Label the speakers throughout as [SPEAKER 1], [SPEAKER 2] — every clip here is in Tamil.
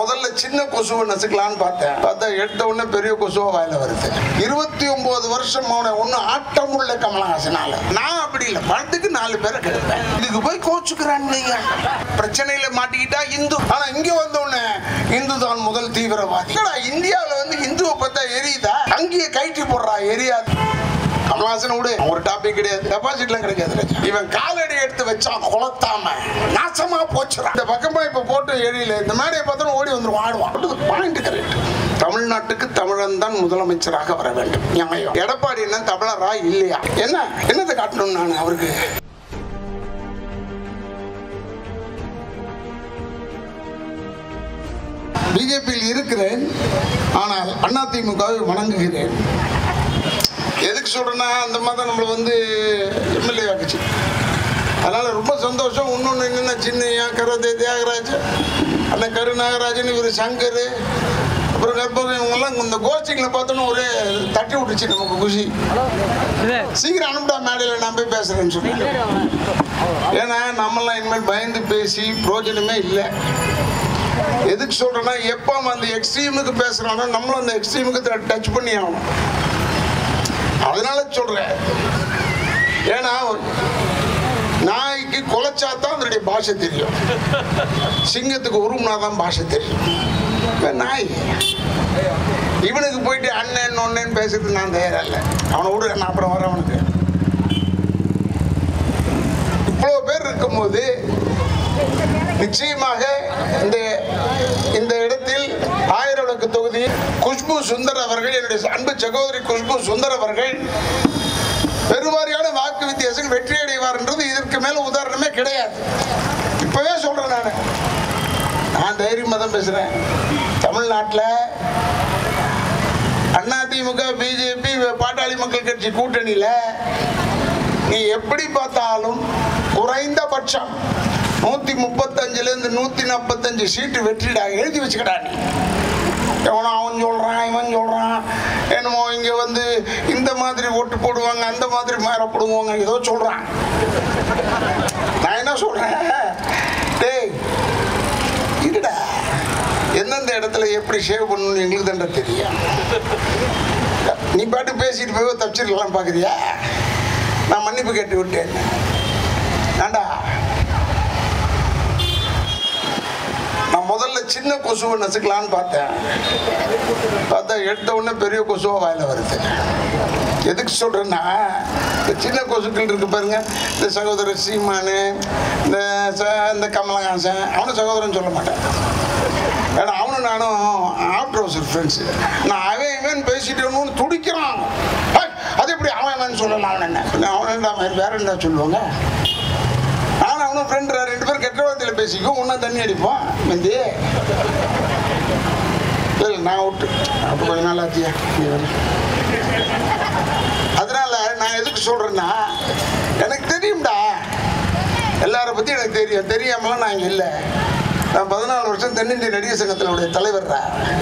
[SPEAKER 1] முதல்ல சின்ன கொசுவை நசுக்கலான்னு பார்த்தேன் பார்த்தா எடுத்த உடனே பெரிய கொசுவா வாயில வருது இருபத்தி ஒன்பது வருஷம் அவனை ஒண்ணு ஆட்டம் உள்ள கமலஹாசனால நான் அப்படி இல்லை பணத்துக்கு நாலு பேரை கிடைப்பேன் இதுக்கு போய் கோச்சுக்கிறாங்க பிரச்சனையில மாட்டிக்கிட்டா இந்து ஆனா இங்க வந்த உடனே இந்து தான் முதல் தீவிரவாதி என்னடா, இந்தியாவுல வந்து இந்துவை பார்த்தா எரியுதா அங்கேயே கைட்டி போடுறா எரியாது கமலஹாசன் விடு ஒரு டாபிக் கிடையாது டெபாசிட்ல கிடைக்காது இவன் காலடி எடுத்து வச்சான் குளத்தாம நாசமா போச்சுறான் இந்த பக்கமா இப்ப போட்டு எழில இந்த மேடையை பார்த்தோம் ஓடி வந்துருவான் ஆடுவான் பாயிண்ட் கரெக்ட் தமிழ்நாட்டுக்கு தமிழன் தான் முதலமைச்சராக வர வேண்டும் நியாயம் எடப்பாடி என்ன தமிழரா இல்லையா என்ன என்னத்தை காட்டணும் நான் அவருக்கு பிஜேபியில் இருக்கிறேன் ஆனால் அதிமுகவை வணங்குகிறேன் எதுக்கு சொல்றேன்னா அந்த மாதிரி தான் நம்மளை வந்து எம்எல்ஏ ஆக்குச்சு அதனால ரொம்ப சந்தோஷம் இன்னொன்று என்னென்ன சின்னையா கரதே தியாகராஜ் அண்ணன் கரு நாகராஜன் இவர் சங்கர் அப்புறம் கற்பகம் இவங்கெல்லாம் இந்த கோச்சிங்கில் பார்த்தோன்னா ஒரே தட்டி விட்டுச்சு நமக்கு குஷி சீக்கிரம் அனுப்பிட்டா மேடையில் நான் போய் பேசுறேன்னு சொன்னேன் ஏன்னா நம்மலாம் இனிமேல் பயந்து பேசி பிரயோஜனமே இல்லை எதுக்கு சொல்றேன்னா எப்போ அவன் அந்த எக்ஸ்ட்ரீமுக்கு பேசுறானோ நம்மளும் அந்த எக்ஸ்ட்ரீமுக்கு டச் பண்ணி ஆகணும் அதனால சொல்றேன் ஏன்னா நாய்க்கு குலைச்சா தான் அதனுடைய பாஷை தெரியும் சிங்கத்துக்கு உருமுனா தான் பாஷை தெரியும் இவன் நாய் இவனுக்கு போயிட்டு அண்ணன் ஒன்னேன்னு பேசுறதுக்கு நான் தயாரா இல்லை அவனை விடு நான் அப்புறம் வரேன் அவனுக்கு இவ்வளோ பேர் இருக்கும்போது நிச்சயமாக இந்த இந்த இடத்தில் ஆயிரம் விளக்கு தொகுதி குஷ்பு சுந்தர் அவர்கள் என்னுடைய அன்பு சகோதரி குஷ்பு சுந்தர் அவர்கள் பெருவாரியான வாக்கு வித்தியாசம் வெற்றி அடைவார்ன்றது இதற்கு மேல உதாரணமே கிடையாது இப்பவே சொல்றேன் நான் நான் தைரியமா தான் பேசுறேன் தமிழ்நாட்டில் அதிமுக பிஜேபி பாட்டாளி மக்கள் கட்சி கூட்டணியில நீ எப்படி பார்த்தாலும் குறைந்தபட்சம் நூத்தி முப்பத்தஞ்சுல இருந்து நூத்தி நாற்பத்தஞ்சு சீட்டு வெற்றிடா எழுதி வச்சுக்கடா நீ எவனோ அவன் சொல்றான் இவன் சொல்றான் என்னமோ இங்க வந்து இந்த மாதிரி ஓட்டு போடுவாங்க அந்த மாதிரி மேல போடுவாங்க ஏதோ சொல்றான் நான் என்ன சொல்றேன் டேய் இருடா எந்தெந்த இடத்துல எப்படி ஷேவ் பண்ணணும்னு எங்களுக்கு தான்டா தெரியும் நீ பாட்டு பேசிட்டு போய் தப்பிச்சிருக்கலாம் பார்க்குறியா நான் மன்னிப்பு கேட்டு விட்டேன் ஏண்டா நான் முதல்ல சின்ன கொசுவை நசுக்கலான்னு பார்த்தேன் பார்த்தா எடுத்த உடனே பெரிய கொசுவா வாயில வருது எதுக்கு சொல்றேன்னா இந்த சின்ன கொசுக்கள் இருக்கு பாருங்க இந்த சகோதரர் சீமானு இந்த ச- இந்த கமலஹாசன் அவனும் சகோதரன் சொல்ல மாட்டேன் ஏன்னா அவனும் நானும் ஆஃப்டர் ஹவுஸ் ஃப்ரெண்ட்ஸு நான் அவன் இவன் பேசிட்டேன்னு துடிக்கிறான் ஏய், அது எப்படி அவன் இவன் சொல்லலாம் அவன் என்ன நான் அவன் என்ன மாதிரி வேற என்ன சொல்லுவாங்க நானும் அவனும் ஃப்ரெண்டு ரெண்டு பேரும் கெட்ட வார்த்தையில் பேசிக்கும் ஒன்றா தண்ணி அடிப்போம் மந்தி இல்லை நான் விட்டு அப்போ கொஞ்ச நாள் ஆச்சியா நீ வர அதனால நான் எதுக்கு சொல்றேன்னா எனக்கு தெரியும்டா எல்லாரை பத்தி எனக்கு தெரியும் தெரியாமலாம் நான் இங்க இல்லை நான் பதினாலு வருஷம் தென்னிந்திய நடிகர் சங்கத்தினுடைய தலைவர்ரா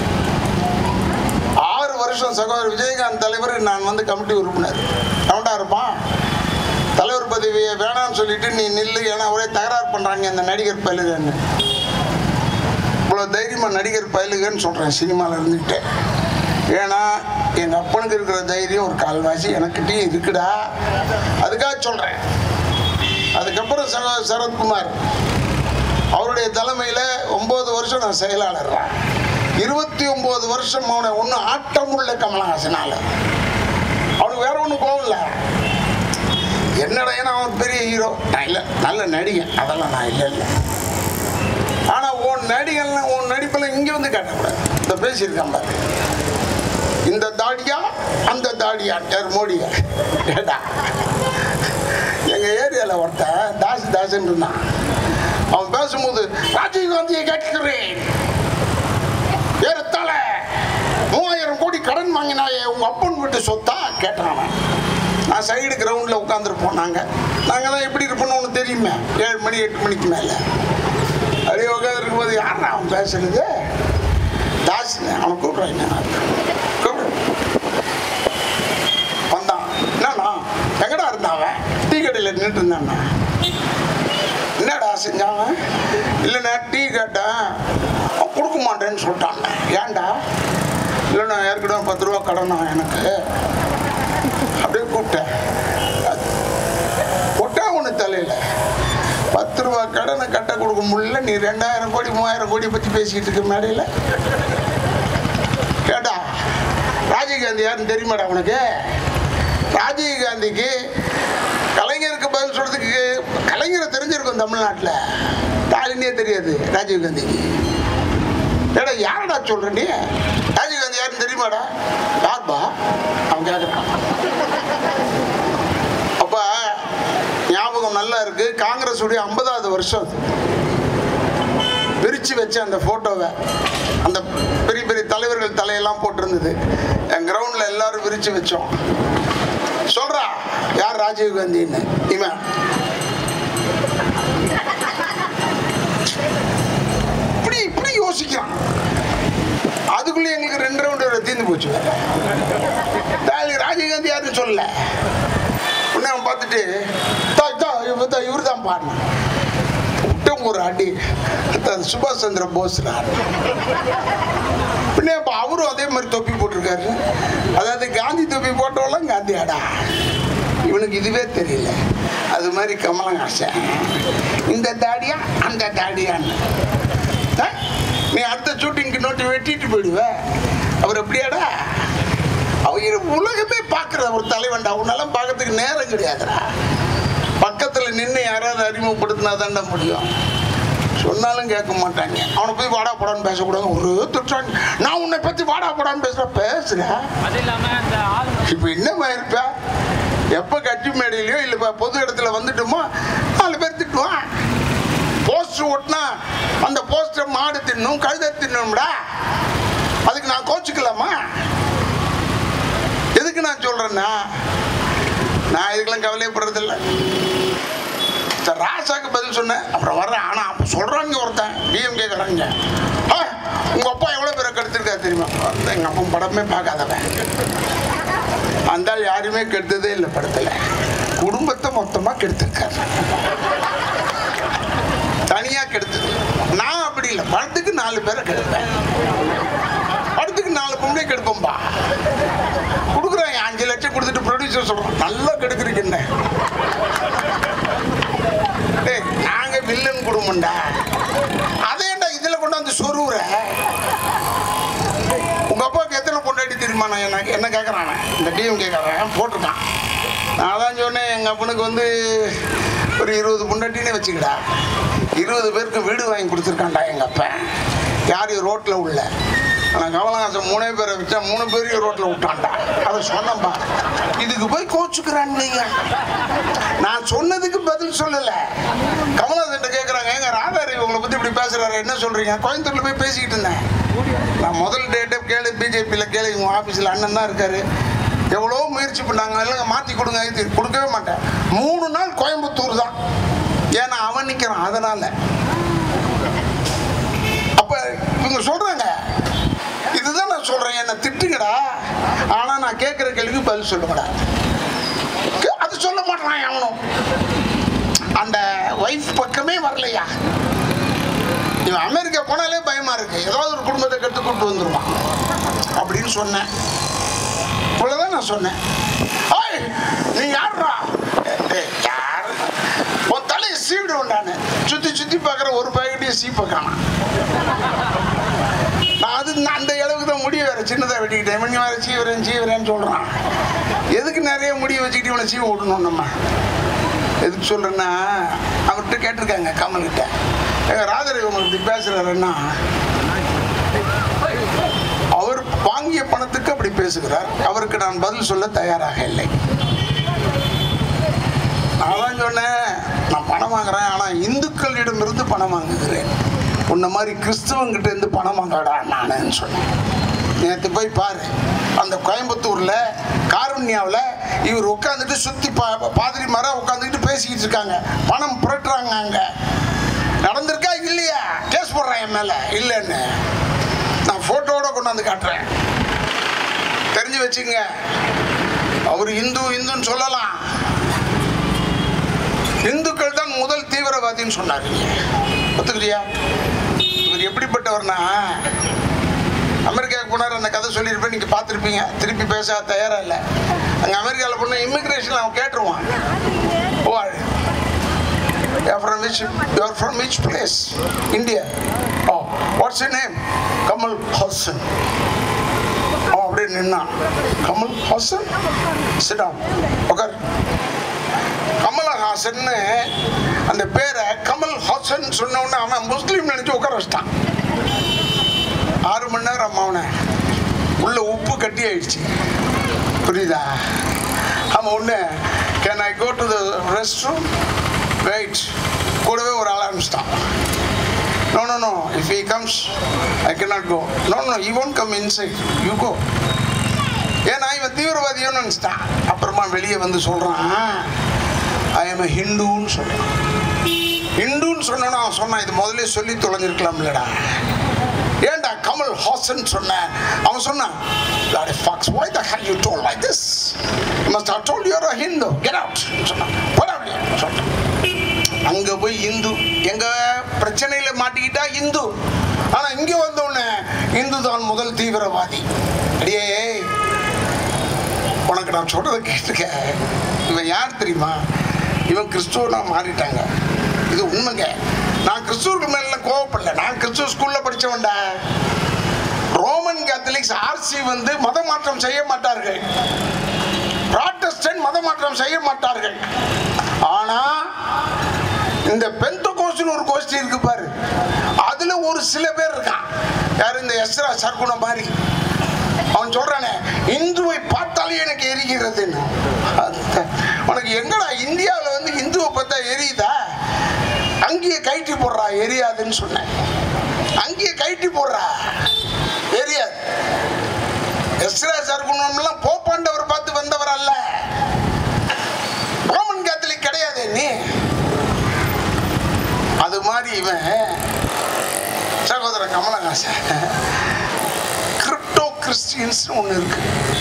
[SPEAKER 1] ஆறு வருஷம் சகோதரர் விஜயகாந்த் தலைவர் நான் வந்து கமிட்டி உறுப்பினர் அவன்டா இருப்பான் தலைவர் பதவியை வேணாம்னு சொல்லிட்டு நீ நில்லு ஏன்னா ஒரே தகராறு பண்றாங்க இந்த நடிகர் பயிலுகன்னு இவ்வளோ தைரியமா நடிகர் பயிலுகன்னு சொல்றேன் சினிமாவில் இருந்துக்கிட்டு ஏன்னா எங்க அப்பனுக்கு இருக்கிற தைரியம் ஒரு கால்வாசி எனக்கிட்டே இருக்குடா அதுக்காக சொல்றேன் அதுக்கப்புறம் சக சரத்குமார் அவருடைய தலைமையில் ஒன்பது வருஷம் நான் செயலாளர்றேன் இருபத்தி ஒன்பது வருஷம் அவனை ஒன்று ஆட்டம் உள்ள கமலஹாசனால அவனுக்கு வேற ஒன்றும் கோவம் இல்லை என்னடா ஏன்னா அவன் பெரிய ஹீரோ நான் இல்லை நல்ல நடிகன் அதெல்லாம் நான் இல்லை இல்லை ஆனால் உன் நடிகன்லாம் உன் நடிப்பில் இங்கே வந்து காட்டக்கூடாது இந்த பேசியிருக்கான் பாரு இந்த தாடியா அந்த தாடியா யார் மோடியா ஏடா எங்கள் ஏரியாவில் ஒருத்தன் தாசு தாசுன்னு இருந்தான் அவன் பேசும்போது ராஜீவ் காந்தியை கேட்கிறேன் ஏறத்தாழ மூவாயிரம் கோடி கடன் வாங்கினாயே உங்க அப்பன் வீட்டு சொத்தா கேட்டான் அவன். நான் சைடு கிரவுண்டில் உட்காந்துருப்போம் நாங்கள் நாங்கள் தான் எப்படி இருப்போம்னு ஒன்று தெரியுமே ஏழு மணி எட்டு மணிக்கு மேலே அப்படியே உட்காந்துருக்கும்போது யாரா அவன் பேசுறது தாஸ்னு அவனை கூப்பிட்றாங்க கூப்பிடு வந்தான் என்னண்ணா எங்கடா இருந்தான் அவன் டீ கடையில் நின்று இருந்தாண்ணா என்னடா செஞ்சான் இல்லைண்ணா டீ கேட்டேன் அவன் கொடுக்க மாட்டான் மாட்டேன்னு சொல்லிட்டாங்க ஏன்டா இல்லை நான் ஏற்கனவே பத்து ரூபா கடனா எனக்கு அப்படியே கூப்பிட்டேன் ஒட்டா ஒன்று தலையில் பத்து ரூபா கடனை கட்ட கொடுக்க முடியல நீ ரெண்டாயிரம் கோடி மூவாயிரம் கோடி பற்றி பேசிக்கிட்டு இருக்க மேடையில் கேட்டா ராஜீவ்காந்தி யாருன்னு தெரியுமாடா உனக்கு ராஜீவ்காந்திக்கு கலைஞருக்கு பதில் சொல்றதுக்கு கலைஞரை தெரிஞ்சிருக்கும் தமிழ்நாட்டில் ஸ்டாலினே தெரியாது ராஜீவ்காந்திக்கு ஏடா யாரடா சொல்ற நீ ராஜீவ்காந்தி யாருன்னு தெரியுமாடா யார்பா அவன் கேட்குறான் அப்ப ஞாபகம் நல்லா இருக்கு காங்கிரஸ் உடைய ஐம்பதாவது வருஷம் அது. விரிச்சு வச்ச அந்த போட்டோவை அந்த பெரிய பெரிய தலைவர்கள் தலையெல்லாம் போட்டிருந்தது என் கிரவுண்ட்ல எல்லாரும் விரிச்சு வச்சோம் சொல்றா யார் ராஜீவ் காந்தின்னு இவன் இப்படி இப்படி யோசிக்கிறான் அதுக்குள்ள எங்களுக்கு ரெண்டு ரவுண்டு தீர்ந்து போச்சு தாலி ராஜீவ்காந்தி யாருன்னு சொல்லல உடனே அவன் பார்த்துட்டு இவர் தான் பாடினான் விட்டம் ஒரு அடி அது சுபாஷ் சந்திர போஸ் பின்ன இப்போ அவரும் அதே மாதிரி தொப்பி போட்டிருக்காரு அதாவது காந்தி தொப்பி போட்டவெல்லாம் காந்தி ஆடா இவனுக்கு இதுவே தெரியல அது மாதிரி கமலஹாசன் இந்த தாடியா அந்த தாடியான்னு ஆ? நீ அடுத்த ஷூட்டிங்க்கு நோட்டு வெட்டிட்டு போயிடுவ அவர் எப்படியாடா அவங்க உலகமே பார்க்குற ஒரு தலைவன்டா உன்னெல்லாம் பார்க்கறதுக்கு நேரம் கிடையாதுடா பக்கத்தில் நின்று யாராவது அறிமுகப்படுத்தினா தான்டா முடியும் சொன்னாலும் கேட்க மாட்டாங்க அவனை போய் வாடா போடான்னு பேசக்கூடாது ஒரு திட்டம் நான் உன்னை பற்றி வாடா போடான்னு பேசுகிற பேசுகிறேன்
[SPEAKER 2] அது இல்லாம இந்த ஆளுநர்
[SPEAKER 1] இப்போ என்னம்மா இருப்பா எப்போ கட்சி மேடையிலையோ இல்லை இப்போ பொது இடத்துல வந்துட்டோமோ நாலு பேர் திட்டுவான் போஸ்டர் ஓட்டினா அந்த போஸ்டர் மாடு தின்னும் கழுதை தின்னும்டா அதுக்கு நான் கோச்சுக்கலாமா எதுக்கு நான் சொல்றேன்னா நான் இதுக்கெல்லாம் கவலையப்படுறதில்ல சரி, ராசாக்கு பதில் சொன்னேன் அப்புறம் வர்றேன் ஆனால் அப்போ சொல்கிறாங்க ஒருத்தன் டிஎம் கேட்குறாங்க உங்கள் அப்பா எவ்வளோ பேரை கெடுத்திருக்காரு தெரியுமா எங்கள் அப்பா படமே பார்க்காதவன் அந்த ஆள் யாருமே கெடுத்ததே இல்லை படத்துல குடும்பத்தை மொத்தமா கெடுத்திருக்காரு தனியா கெடுத்தது நான் அப்படி இல்லை படத்துக்கு நாலு பேரை கெடுப்பேன் படத்துக்கு நாலு பொம்பளை கெடுப்போம்பா கொடுக்குறாங்க அஞ்சு லட்சம் கொடுத்துட்டு ப்ரொடியூசர் சொல்றோம் நல்லா கெடுக்குறீங்க டேய் நாங்க வில்லன் குடும்பம்டா அதேண்டா இதுல கொண்டாந்து சொருவுற உங்க அப்பாவுக்கு எத்தனை பொண்டாட்டி தெரியுமா நான் என்ன என்ன கேட்குறான் இந்த டிஎம் கேட்குறேன் போட்டிருக்கான் நான் தான் சொன்னேன் எங்கள் அப்பனுக்கு வந்து ஒரு இருபது பொண்டாட்டினே வச்சுக்கடா இருபது பேருக்கு வீடு வாங்கி கொடுத்துருக்கான்டா எங்கள் அப்பன் யார் ரோட்டில் உள்ள ஆனால் கமலஹாசன் மூணே பேரை வச்சா மூணு பேரையும் ரோட்டில் விட்டான்டா அதை சொன்னப்பா இதுக்கு போய் கோச்சுக்கிறான் ஐயா நான் சொன்னதுக்கு பதில் சொல்லலை கமலஹாசன் கேட்குறாங்க ஏங்க ராதாரி உங்களை பற்றி இப்படி பேசுகிறாரு என்ன சொல்கிறீங்க கோயம்புத்தூரில் போய் பேசிக்கிட்டு இருந்தேன் நான் முதல் டேட்டை கேளு பிஜேபியில் கேளு உங்கள் ஆஃபீஸில் அண்ணன் தான் இருக்காரு எவ்வளோ முயற்சி பண்ணாங்க இல்லைங்க மாற்றி கொடுங்க இது கொடுக்கவே மாட்டேன் மூணு நாள் கோயம்புத்தூர் தான் ஏன்னா அவன் நிற்கிறான் அதனால் அப்போ இவங்க சொல்கிறாங்க இதுதான் நான் சொல்கிறேன் என்னை திட்டுங்கடா ஆனால் நான் கேட்குற கேள்விக்கு பதில் சொல்லுங்கடா கே- அது சொல்ல மாட்டேறான் அவனும் அந்த ஒய்ஃப் பக்கமே வரலையா இவன் அமெரிக்கா போனாலே பயமா இருக்கு ஏதாவது ஒரு குடும்பத்தை கட்டு கூட்டு வந்துருவான் அப்படின்னு சொன்னேன் இவ்வளவுதான் நான் சொன்னேன் "ஏய், நீ யாருடா "டேய், யாரு உன் தலையை சீவிடுவேன் நான் சுத்தி சுத்தி பார்க்குற ஒரு பாக்கெட்டையும் சீப்ப காணாம் நான் அது நான் அந்த அளவுக்கு தான் முடிய வேற சின்னதாக வெட்டிக்கிட்டேன் இவங்க வேற சீவரேன் சீவரேன்னு சொல்றான் எதுக்கு நிறைய முடிய வச்சுக்கிட்டு இவனை சீவ விடணும் நம்ம எதுக்கு சொல்றேன்னா அவர்கிட்ட கேட்டிருக்காங்க கமல்கிட்ட எங்க ராதரவி உங்களுக்கு இப்படி பேசுறாருன்னா அவர் வாங்கிய பணத்துக்கு அப்படி பேசுகிறார் அவருக்கு நான் பதில் சொல்ல தயாராக இல்லை நான் தான் சொன்னேன் நான் பணம் வாங்குறேன் ஆனால் இந்துக்களிடமிருந்து பணம் வாங்குகிறேன் உன்ன மாதிரி கிறிஸ்தவங்கிட்ட இருந்து பணம் வாங்கடா நானேன்னு சொன்னேன் நேற்று போய் பாரு அந்த கோயம்புத்தூரில் காருண்யாவில் இவர் உட்காந்துட்டு சுற்றி பா பாதிரி மரம் உட்காந்துக்கிட்டு பேசிக்கிட்டு இருக்காங்க பணம் புரட்டுறாங்க அங்கே நடந்திருக்கா இல்லையா கேஸ் போடுறேன் என் மேலே இல்லைன்னு நான் ஃபோட்டோவோட கொண்டாந்து காட்டுறேன் தெரிஞ்சு வச்சுங்க அவர் இந்து இந்துன்னு சொல்லலாம் இந்துக்கள் தான் முதல் தீவிரவாதின்னு சொன்னார் ஒத்துக்கிறியா இவர் எப்படிப்பட்டவர்னா நேரம் அந்த கதை சொல்லியிருப்பேன் நீங்கள் பார்த்துருப்பீங்க திருப்பி பேச தயாராக இல்லை அங்கே அமெரிக்காவில் பொண்ணு இமிக்ரேஷன் அவன் கேட்டுருவான் வாழ் You're from which you're from which place? India. Oh, what's your name? Kamal Hassan. அவன் அப்படியே நின்னான் கமல் ஹாசன் சிடாம் உட்கார் கமலஹாசன்னு அந்த பேரை கமல் ஹாசன் சொன்ன உடனே அவன் முஸ்லீம் நினைச்சு உட்கார வச்சிட்டான் ஆறு மணி நேரம் அவனை உள்ள உப்பு கட்டி ஆயிடுச்சு புரியுதா அவன் ஒன்று can I go to the restroom wait கூடவே ஒரு ஆள் ஆரம்பிச்சிட்டான் no no no if he comes I cannot go no no you won't come inside you go ஏன்னா இவன் தீவிரவாதியோன்னு நினச்சிட்டான் அப்புறமா வெளியே வந்து சொல்கிறான் ஐ எம் ஹிந்துன்னு சொல்கிறான் ஹிந்துன்னு சொன்னா அவன் சொன்னான் இது முதல்ல சொல்லி தொலைஞ்சிருக்கலாம் இல்லடா ஏன்டா கமல் ஹாசன் சொன்னேன் அவன் சொன்னான் Bloody fox, why the hell you told like this? You must have told you're a Hindu. Get out. சொன்னான். போடா வெளியே. சொல்லிட்டான். அங்க போய் இந்து எங்க பிரச்சனையில மாட்டிக்கிட்டா இந்து ஆனா இங்க வந்த உடனே இந்து தான் முதல் தீவிரவாதி அடியே உனக்கு நான் சொல்றதை கேட்டுக்க இவன் யார் தெரியுமா இவன் கிறிஸ்துவனா மாறிட்டாங்க இது உண்மைங்க நான் கிறிஸ்துவருக்கு மேல கோவப்படல நான் கிறிஸ்துவ ஸ்கூல்ல படிச்சவன்டா ரோமன் கேத்தலிக்ஸ் ஆர்சி வந்து மத மாற்றம் செய்ய மாட்டார்கள் ப்ராட்டஸ்டன்ட் மத மாற்றம் செய்ய மாட்டார்கள் ஆனா இந்த பெந்த கோஸ்ட்னு ஒரு கோஷ்டி இருக்கு பாரு அதுல ஒரு சில பேர் இருக்கான் யார் இந்த எஸ்ரா சர்க்குண மாதிரி அவன் சொல்றானே இந்துவை பார்த்தாலே எனக்கு எரிகிறதுன்னு அது- உனக்கு எங்கடா இந்தியாவில் வந்து இந்துவை பார்த்தா எரியுதா அங்கேயே கைட்டி போடுறா எரியாதுன்னு சொன்னேன் அங்கேயே கைட்டி போடுறா எரியாது எஸ்ரா சர்க்குணம்லாம் போப்பாண்டவர் பார்த்து வந்தவர் அல்ல ரோமன் கேத்தலிக் கிடையாது நீ அது மாதிரி இவன் சகோதரன் கமலஹாசன் கிரிப்டோ கிறிஸ்டியன்ஸ் ஒன்று இருக்கு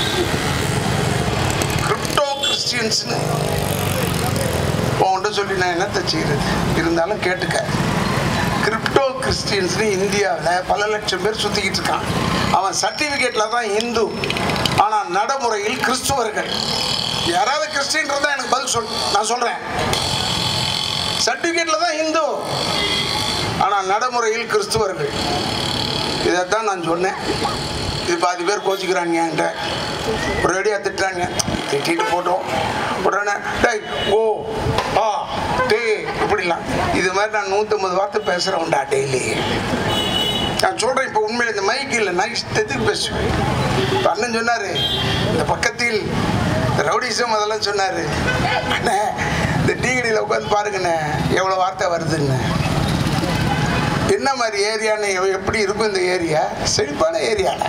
[SPEAKER 1] கிரிப்டோ கிறிஸ்டியன்ஸ்னு உன்கிட்ட சொல்லி நான் என்னத்தை செய்யறது இருந்தாலும் கேட்டுக்க கிரிப்டோ கிறிஸ்டியன்ஸ்னு இந்தியாவில் பல லட்சம் பேர் சுற்றிக்கிட்டு இருக்கான் அவன் சர்டிஃபிகேட்டில் தான் இந்து ஆனால் நடைமுறையில் கிறிஸ்துவர்கள் யாராவது கிறிஸ்டின் இருந்தால் எனக்கு பதில் சொல் நான் சொல்கிறேன் சர்டிஃபிகேட்டில் தான் இந்து ஆனால் நடைமுறையில் கிறிஸ்துவர்கள் இதைத்தான் நான் சொன்னேன் இது பாதி பேர் கோச்சிக்கிறாங்க என்கிட்ட ஒரு அடியாக திட்டுறாங்க திட்டிட்டு போட்டோம் உடனே டேய் ஓ ஆ டே இப்படிலாம் இது மாதிரி நான் நூற்றம்பது வார்த்தை பேசுகிறேன்டா டெய்லி நான் சொல்கிறேன் இப்போ உண்மையில் இந்த மைக் இல்லை நான் இஷ்டத்துக்கு பேசுவேன் இப்போ அண்ணன் சொன்னார் இந்த பக்கத்தில் ரவுடிசம் அதெல்லாம் சொன்னார் அண்ணே இந்த டீ கடையில் உட்காந்து பாருங்கண்ணே எவ்வளோ வார்த்தை வருதுன்னு என்ன மாதிரி ஏரியான்னு எவ- எப்படி இருக்கும் இந்த ஏரியா செழிப்பான ஏரியாண்ணே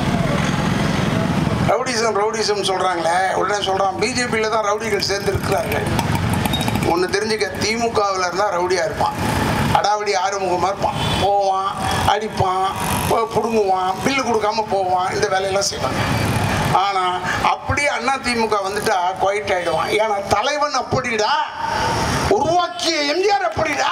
[SPEAKER 1] ரவுடிசம் ரவுடிசம் சொல்கிறாங்களே உடனே சொல்கிறான் பிஜேபியில் தான் ரவுடிகள் சேர்ந்துருக்கிறார்கள் ஒன்று தெரிஞ்சுக்க திமுகவில் இருந்தால் ரவுடியாக இருப்பான் அடாவடி ஆறுமுகமாக இருப்பான் போவான் அடிப்பான் போ- புடுங்குவான் பில்லு கொடுக்காம போவான் இந்த வேலையெல்லாம் செய்வாங்க ஆனால் அப்படியே அண்ணா திமுக வந்துட்டா குவைட் ஆயிடுவான் ஏன்னா தலைவன் அப்படிடா உருவாக்கிய எம்ஜிஆர் அப்படிடா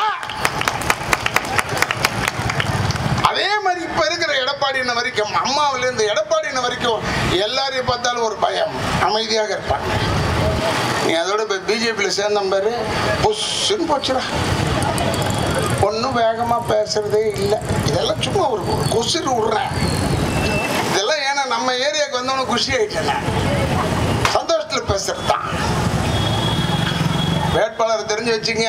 [SPEAKER 1] அதே மாதிரி இப்ப இருக்கிற எடப்பாடியின வரைக்கும் அம்மாவில இருந்து எடப்பாடியின வரைக்கும் எல்லாரையும் பார்த்தாலும் ஒரு பயம் அமைதியாக இருப்பாங்க நீ அதோட இப்போ பிஜேபியில் சேர்ந்த பாரு புஷ்ஷுன்னு போச்சுடா ஒன்றும் வேகமாக பேசுறதே இல்லை இதெல்லாம் சும்மா ஒரு ஒரு கொசுறு விடுறேன் இதெல்லாம் ஏன்னா நம்ம ஏரியாவுக்கு வந்தவனு குஷி ஆயிட்டேன் நான். சந்தோஷத்தில் பேசுறது தான் வேட்பாளர் தெரிஞ்சு வச்சுங்க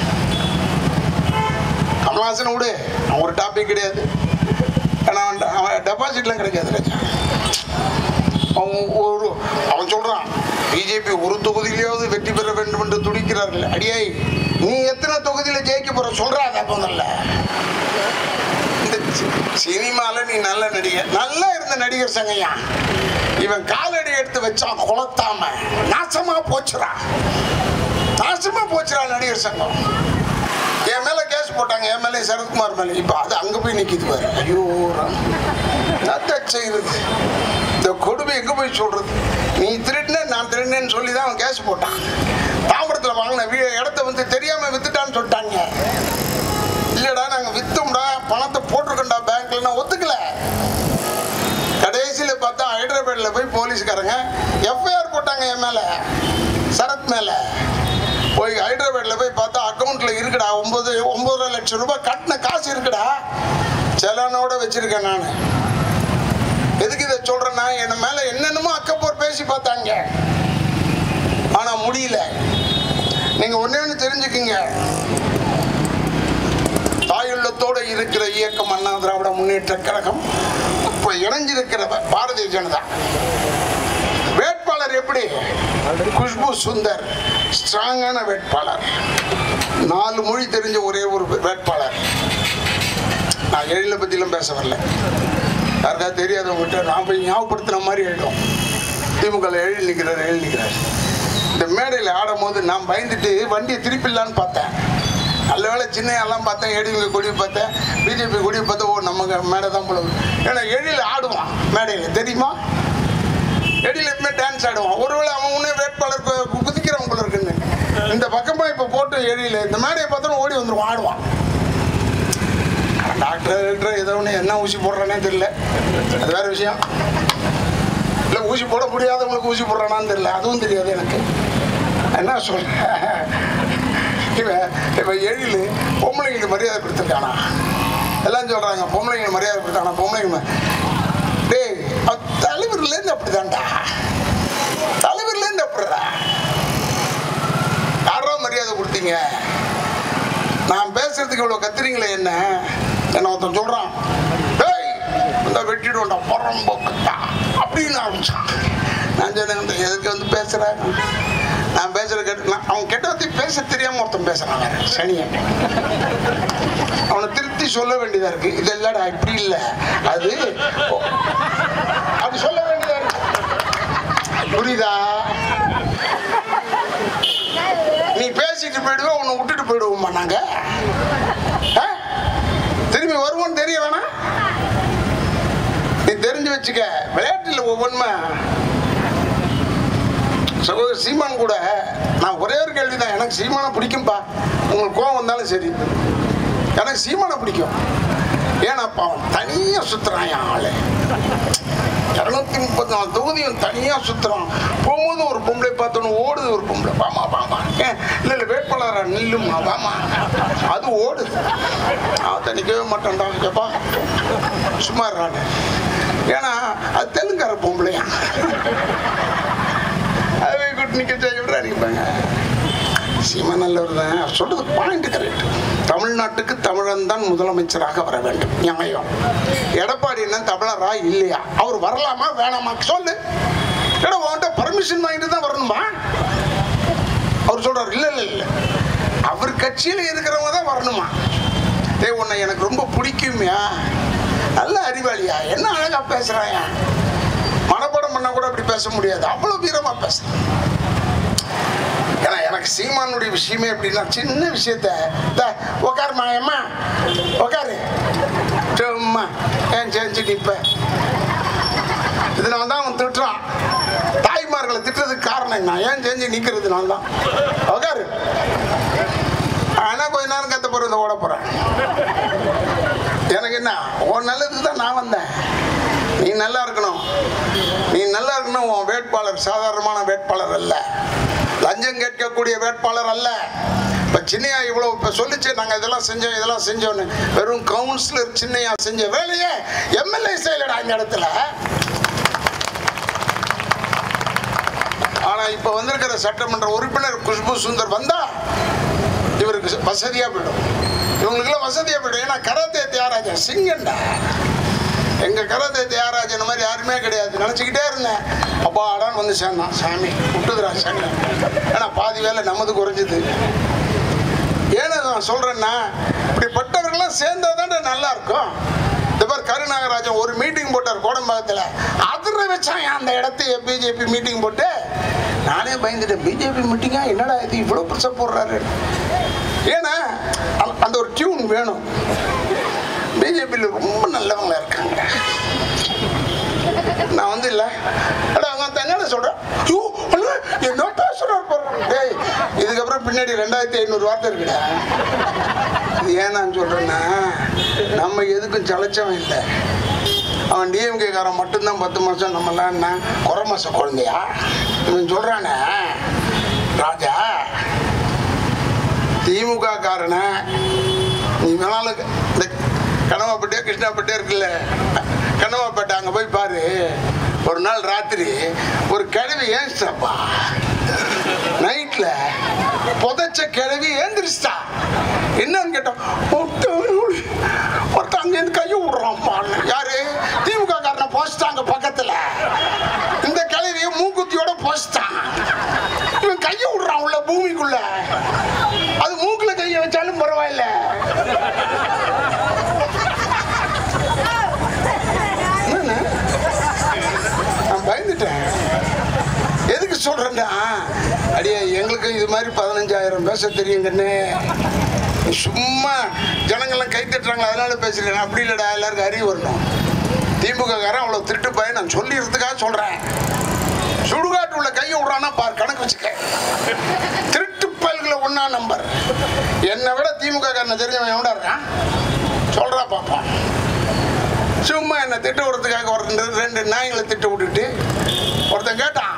[SPEAKER 1] கமல்ஹாசன் விடு அவன் ஒரு டாபிக் கிடையாது ஏன்னா அவன் அவன் டெபாசிட்லாம் கிடைக்காது ராஜா அவன் ஒரு அவன் சொல்றான் பிஜேபி ஒரு தொகுதியிலேயாவது வெற்றி பெற வேண்டும் என்று துடிக்கிறார்கள் அடியாய் நீ எத்தனை தொகுதியில ஜெயிக்க போற சொல்றாத முதல்ல இந்த சி- சினிமால நீ நல்ல நடிகர் நல்லா இருந்த நடிகர் சங்கையா இவன் காலடி எடுத்து வச்சான் குளத்தாம நாசமா போச்சுடா நாசமா போச்சுடா நடிகர் சங்கம் என் மேல கேஸ் போட்டாங்க என் மேலே சரத்குமார் மேல இப்ப அது அங்க போய் நிக்குது பாரு ஐயோ ராம். என்னத்த செய்யுது இந்த கொடுமை எங்க போய் சொல்றது நீ திருடின நான் திருடினேன்னு சொல்லி தான் அவன் கேஸ் போட்டான் தாம்பரத்தில் வாங்கின வீ இடத்த வந்து தெரியாம வித்துட்டான்னு சொல்லிட்டாங்க இல்லடா நாங்க வித்தோம்டா பணத்தை போட்டிருக்கோம்டா பேங்க்ல நான் ஒத்துக்கல கடைசி ஹைதராபாத்தில் போய் போலீஸ்காரங்க எஃப்ஐஆர் போட்டாங்க என் மேலே சரத் மேலே போய் ஹைதராபாத்தில் போய் பார்த்தா அக்கௌண்ட்டில் இருக்குடா ஒம்பது ஒம்பதரை லட்சம் ரூபாய் கட்டின காசு இருக்குடா செலானோட வச்சிருக்கேன் நான் எதுக்கு இதை சொல்றேன்னா என்ன மேல என்னென்னமோ அக்கப்போர் பேசி பார்த்தாங்க ஆனா முடியல நீங்க ஒண்ணே ஒண்ணு தெரிஞ்சுக்குங்க தாயுள்ளத்தோட இருக்கிற இயக்கம் அண்ணா திராவிட முன்னேற்ற கழகம் இப்ப இணைஞ்சிருக்கிற பாரதிய ஜனதா வேட்பாளர் எப்படி குஷ்பு சுந்தர் ஸ்ட்ராங்கான வேட்பாளர் நாலு மொழி தெரிஞ்ச ஒரே ஒரு வேட்பாளர் நான் எழில பத்திலாம் பேச வரல யாருக்கா தெரியாதவங்ககிட்ட நான் போய் ஞாபகப்படுத்துன மாதிரி ஆயிடும் திமுக எழுதி நிற்கிறார் எழுதி நிற்கிறார் இந்த மேடையில் ஆடும் போது நான் பயந்துட்டு வண்டியை திருப்பிடலான்னு பார்த்தேன் நல்ல வேளை சின்ன எல்லாம் பார்த்தேன் ஏடிஎம்கே கொடி பார்த்தேன் பிஜேபி கொடி பார்த்தா ஓ நம்ம மேடை தான் போல ஏன்னா எழில் ஆடுவான் மேடையில் தெரியுமா எடியில் எப்பவுமே டான்ஸ் ஆடுவான் ஒருவேளை அவன் உன்னே வேட்பாளர் கு- கு- குதிக்கிறவன் போல இருக்குன்னு இந்த பக்கமா இப்போ போட்டு எழியில் இந்த மேடையை பார்த்தோன்னு ஓடி வந்துருவான் ஆடுவான் டாக்டர் டாக்டர் ஏதோ ஒன்று என்ன ஊசி போடுறானே தெரியல அது வேற விஷயம் இல்லை ஊசி போட முடியாதவங்களுக்கு ஊசி போடுறானான்னு தெரியல அதுவும் தெரியாது எனக்கு என்ன சொல்றேன் இவன் இவன் எழில் பொம்பளைங்களுக்கு மரியாதை கொடுத்துருக்கானா எல்லாம் சொல்றாங்க பொம்பளைங்களுக்கு மரியாதை கொடுத்தானா பொம்பளைங்க ம- டேய் அவன் தலைவர்லேருந்து அப்படிதான்டா தலைவர்லேருந்து அப்படிடா யாரோ மரியாதை கொடுத்தீங்க நான் பேசுறதுக்கு இவ்வளோ கத்துறீங்களே என்ன என்ன ஒருத்தன் சொல்றான் டேய் இந்த வெட்டிடுவோம்டா புறம்போக்குட்டா அப்படின்னு ஆரம்பிச்சான் நான் சொன்னேன் "இந்த எதுக்கு வந்து பேசுறேன் நான் பேசுற கேட்டு நான் அவன் கெட்ட வார்த்தை பேச தெரியாம ஒருத்தன் பேசுறான் வேற சனியன் அவனை திருத்தி சொல்ல வேண்டியதா இருக்கு இது இல்லடா இப்படி இல்ல அது அப்படி சொல்ல வேண்டியதா இருக்கு புரியுதா நீ பேசிட்டு போயிடுவ உன்னை விட்டுட்டு போயிடுவோமா நாங்க ஆ? திரும்பி வருவோன்னு தெரிய வேணாம் நீ தெரிஞ்சு வச்சுக்க விளையாட்டுல ஒவ்வொன்றுமா சகோதரர் சீமான் கூட நான் ஒரே ஒரு கேள்வி தான் எனக்கு சீமானை பிடிக்கும்பா உங்களுக்கு கோவம் வந்தாலும் சரி எனக்கு சீமானை பிடிக்கும் ஏன்னா அப்ப அவன் தனியாக சுத்துறான் என் ஆளு இரநூத்தி முப்பத்தி நாலு தொகுதியும் தனியா சுத்துறான் போகும்போது ஒரு பொம்பளை பார்த்தோன்னு ஓடுது ஒரு பொம்பளை வாமா வாமா ஏன் இல்லை இல்லை வேட்பாளரா நில்லுமா வாமா அது ஓடுது அவன் தனிக்கவே மாட்டான்டா எப்பா சும்மா இருறானு ஏன்னா அது தெலுங்கார பொம்பளையா அதை கூட்டு நிக்க செய்ய விடுறாருப்பாங்க சீமா நல்லவர் தான் அவர் சொல்றது பாயிண்ட் கரெக்ட் தமிழ்நாட்டுக்கு தமிழன் தான் முதலமைச்சராக வர வேண்டும் நியாயம் எடப்பாடி என்ன தமிழரா இல்லையா அவர் வரலாமா வேணாமா சொல்லு ஏடா உன்கிட்ட பர்மிஷன் வாங்கிட்டு தான் வரணுமா அவர் சொல்றாரு இல்ல இல்ல இல்ல அவர் கட்சியில் இருக்கிறவங்க தான் வரணுமா ஏய் உன்னை எனக்கு ரொம்ப பிடிக்கும்யா நல்ல அறிவாளியா என்ன அழகா பேசுறாயா மனப்பாடம் பண்ணா கூட அப்படி பேச முடியாது அவ்வளவு வீரமா பேசுறான் ஏன்னா எனக்கு சீமானுடைய விஷயமே எப்படின்னா சின்ன விஷயத்த "தா, உக்காருமா ஏம்மா உக்காரு சும்மா ஏன் செஞ்சு நிப்ப இதனால தான் அவன் திட்டுறான் தாய்மார்களை திட்டுறதுக்கு காரணம் என்ன ஏன் செஞ்சு நிக்கிறதுனால தான் உக்காரு ஆனா கொஞ்ச நேரம் கத்த போறது ஓட போறேன் எனக்கு என்ன உன் நல்லதுக்கு தான் நான் வந்தேன் நீ நல்லா இருக்கணும் நீ நல்லா இருக்கணும் உன் வேட்பாளர் சாதாரணமான வேட்பாளர் அல்ல லஞ்சம் கேட்கக்கூடிய வேட்பாளர் அல்ல இப்போ சின்னையா இவ்வளோ இப்போ சொல்லிச்சு நாங்கள் இதெல்லாம் செஞ்சோம் இதெல்லாம் செஞ்சோன்னு வெறும் கவுன்சிலர் சின்னையா செஞ்ச வேலையே எம்எல்ஏ செய்யலடா இந்த இடத்துல ஆனால் இப்போ வந்திருக்கிற சட்டமன்ற உறுப்பினர் குஷ்பு சுந்தர் வந்தா இவருக்கு வசதியா போயிடும் இவங்களுக்குலாம் வசதியா போயிடும் ஏன்னா கராத்தே தியாகராஜன் சிங்கண்டா எங்க கராத்தே தியாகராஜன் மாதிரி யாருமே கிடையாது நினச்சிக்கிட்டே இருந்தேன் அப்பா அடான் வந்து சேர்ந்தான் சாமி விட்டுதுரா சாமி ஏன்னா பாதி வேலை நமது குறைஞ்சிது ஏன்னா நான் சொல்றேன்னா இப்படிப்பட்டவர்கள்லாம் சேர்ந்தா தானே நல்லா இருக்கும் இந்த மாதிரி கருநாகராஜன் ஒரு மீட்டிங் போட்டார் கோடம்பாக்கத்தில் அதிர வச்சான் அந்த இடத்தைய பிஜேபி மீட்டிங் போட்டு நானே பயந்துட்டேன் பிஜேபி மீட்டிங்கா என்னடா இது இவ்வளோ பெருசாக போடுறாரு ஏன்னா அந்த- அந்த ஒரு டியூன் வேணும் பிஜேபியில் ரொம்ப நல்லவங்களா இருக்காங்க நான் வந்து இல்லை அட அவங்க அந்த என்னடா சொல்கிறேன் ஐயோ அண்ணா, என்ன பேசுகிறார் பாருங்க டேய் இதுக்கப்புறம் பின்னாடி ரெண்டாயிரத்தி ஐநூறு வார்த்தை இருக்குடா இது ஏன் நான் சொல்கிறேன்னா நம்ம எதுக்கும் சளைச்சவன் இல்லை அவன் டிஎம்கே காரன் மட்டும்தான் பத்து மாதம் நம்மளாம் என்ன குறை மாச குழந்தையா இவன் சொல்கிறானே ராஜா திமுக காரனை நீ வேணாலும் இந்த கனவாப்பட்டியா கிருஷ்ணாப்பட்டியா இருக்குல்ல கனவாப்பேட்டை அங்கே போய் பாரு ஒரு நாள் ராத்திரி ஒரு கிழவி ஏன்ஸ்டாப்பா நைட்ல புதைச்ச கிழவி ஏந்திரிச்சிட்டா என்னன்னு கேட்டோம் ஒருத்தன் அங்கேருந்து கையை விடுறான்ப்பா யாரு திமுக காரனை போஸ்டாங்க பக்கத்துல இந்த கிழவிய மூக்குத்தியோட போஸ்டான் இவன் கையை விடுறான் உள்ள பூமிக்குள்ள அது மூக்குல கையை வச்சாலும் பரவாயில்ல என்னண்ணே? நான் பயந்துட்டேன் எதுக்கு சொல்றேன்டா அடியே எங்களுக்கு இது மாதிரி பதினஞ்சாயிரம் பேச தெரியுங்கன்னு சும்மா ஜனங்கள்லாம் கை தட்டுறாங்களா அதனால பேசுறேன் அப்படி இல்லடா எல்லாருக்கும் அறிவு வரணும் திமுக காரன் அவ்வளோ திருட்டு பையன் நான் சொல்லிடுறதுக்காக சொல்றேன் சுடுகாட்டு உள்ள கையை விடுறான்னா பார் கணக்கு வச்சுக்க திருட்டு பயல்களை ஒன்னா நம்பர் என்னை விட திமுக காரனை தெரிஞ்சவன் எவடா இருக்கான் சொல்றா பாப்பா சும்மா என்னை திட்ட விடுறதுக்காக ஒருத்தன் ரெண்டு நாய்களை திட்ட விட்டுட்டு ஒருத்தன் கேட்டான்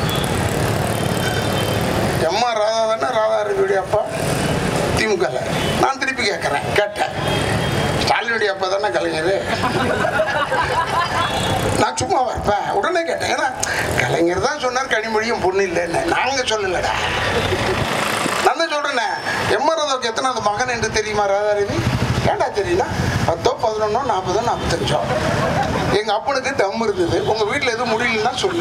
[SPEAKER 1] எம்மா ராதா தானே ராதா இருக்குடைய அப்பா திமுகல நான் திருப்பி கேட்குறேன் கேட்டேன் ஸ்டாலினுடைய அப்பா தானே கலைஞர் நான் சும்மா இருப்பேன் உடனே கேட்டேன் ஏன்னா கலைஞர் தான் சொன்னார் கனிமொழியும் பொண்ணு இல்லைன்னு நாங்கள் சொல்லலடா நான் தான் சொல்றேனே எம்ஆர்ஆருக்கு எத்தனாவது மகன் என்று தெரியுமா ராதாரவி ஏண்டா தெரியல பத்தோ பதினொன்னோ நாற்பதோ நாற்பத்தஞ்சோ எங்க அப்பனுக்கு தம் இருந்தது உங்க வீட்டில் எதுவும் முடியலன்னா சொல்லு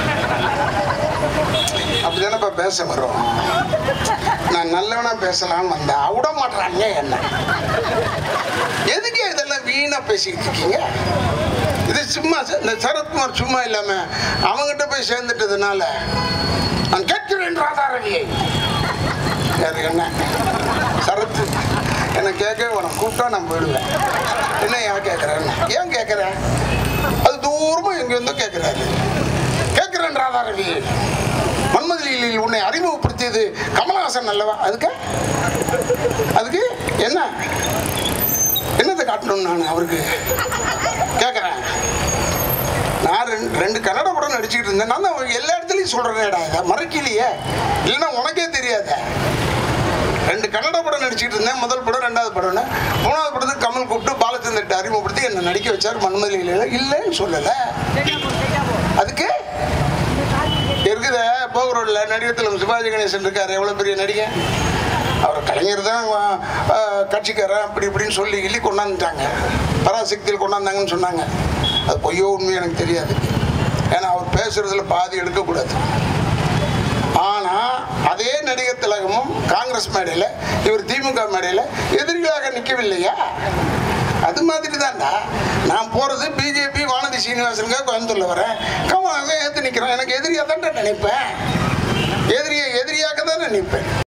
[SPEAKER 1] அப்படிதானப்பா பேச வரும் நான் நல்லவனா பேசலாம்னு வந்தா விட மாட்டாங்க என்ன எதுக்கு இதெல்லாம் வீணா பேசிக்கிட்டு இருக்கீங்க இது சும்மா இந்த சரத்குமார் சும்மா இல்லாம அவங்கிட்ட போய் சேர்ந்துட்டதுனால நான் கேட்கிறேன் ராதாரவியை அது என்ன சரத்து என்னை கேட்கவே வேணும் கூப்பிட்டா நான் போயிடுவேன் என்ன ஏன் கேட்குறேன் ஏன் கேட்குறேன் அது தூரமாக எங்கேருந்தோ கேட்குறாரு கேட்குறேன் ராதாரவி மன்மதிலியில் உன்னை அறிமுகப்படுத்தியது கமலஹாசன் அல்லவா அதுக்கு அதுக்கு என்ன என்னத்தை காட்டணும் நான் அவருக்கு கேட்குறேன் நான் ரெண்டு ரெண்டு கன்னட படம் நடிச்சுக்கிட்டு இருந்தேன் நான் தான் எல்லா இடத்துலையும் சொல்கிறேனேடா இதை மறக்கலையே இல்லைன்னா உனக்கே தெரியாத ரெண்டு கன்னட படம் நடிச்சுக்கிட்டு இருந்தேன் முதல் படம் ரெண்டாவது படம்னு மூணாவது படத்துக்கு கமல் கூப்பிட்டு பாலச்சந்திரத்தை அறிமுகப்படுத்தி என்னை நடிக்க வச்சார் மன்மதிலியில் இல்லைன்னு சொல்லலை அதுக்கு இருக்குத போக ரோட்ல நடிகர் திலம் சிவாஜி கணேசன் இருக்காரு எவ்வளோ பெரிய நடிகை அவர் கலைஞர் தான் அஹ், கட்சிக்காரன் அப்படி இப்படின்னு சொல்லி கிள்ளி கொண்டாந்துட்டாங்க பராசக்தியில் கொண்டாந்தாங்கன்னு சொன்னாங்க அது பொய்யோ உண்மை எனக்கு தெரியாது ஏன்னா அவர் பேசுறதுல பாதி எடுக்கக்கூடாது ஆனா அதே நடிகர் திலகமும் காங்கிரஸ் மேடையில் இவர் திமுக மேடையில் எதிரிகளாக நிற்கவில்லையா அது மாதிரி தான்டா நான் போறது பிஜேபி வானதி சீனிவாசனுக்காக கோயம்புத்தூர்ல வரேன் கமலாக ஏற்று நிற்கிறேன் எனக்கு எதிரியாக தான் நினைப்பேன் எதிரியை எதிரியாக தான் நினைப்பேன்